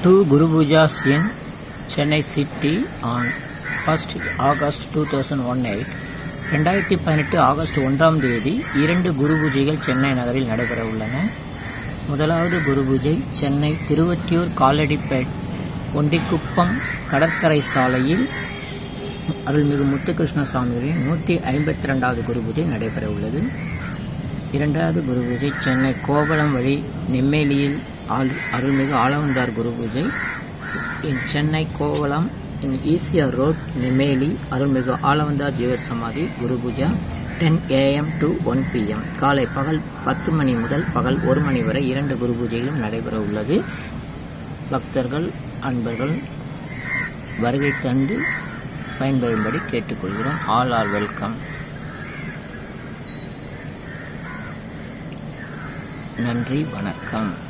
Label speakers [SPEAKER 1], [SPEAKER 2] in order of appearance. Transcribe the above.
[SPEAKER 1] Two Guru Pujas in Chennai city on 1st August 2018 ரெண்டாயிரத்தி பதினெட்டு August ஒன்றாம் தேதி இரண்டு குரு பூஜைகள் சென்னை நகரில் நடைபெற உள்ளன முதலாவது குரு பூஜை சென்னை திருவொற்றியூர் காலடிப்பேட் ஒண்டிக்குப்பம் கடற்கரை சாலையில் அருள்மிகு முத்துகிருஷ்ண சுவாமிகளின் நூற்றி ஐம்பத்தி ரெண்டாவது குரு பூஜை நடைபெற உள்ளது இரண்டாவது குரு பூஜை சென்னை கோவளம் வழி நெம்மேலியில் ஆள் அருள்மிகு ஆலவந்தார் guru puja in Chennai Kovalam in ECR road Nemeli அருள்மிகு ஆலவந்தார் ஜீவர் சமாதி guru puja ten AM to one PM காலை பகல் பத்து மணி முதல் பகல் ஒரு மணி வரை இரண்டு குரு பூஜைகளும் நடைபெற உள்ளது பக்தர்கள் அன்பர்கள் வருகை தந்து பயன்பெறும்படி கேட்டுக்கொள்கிறோம் ஆல் ஆர் வெல்கம் நன்றி வணக்கம்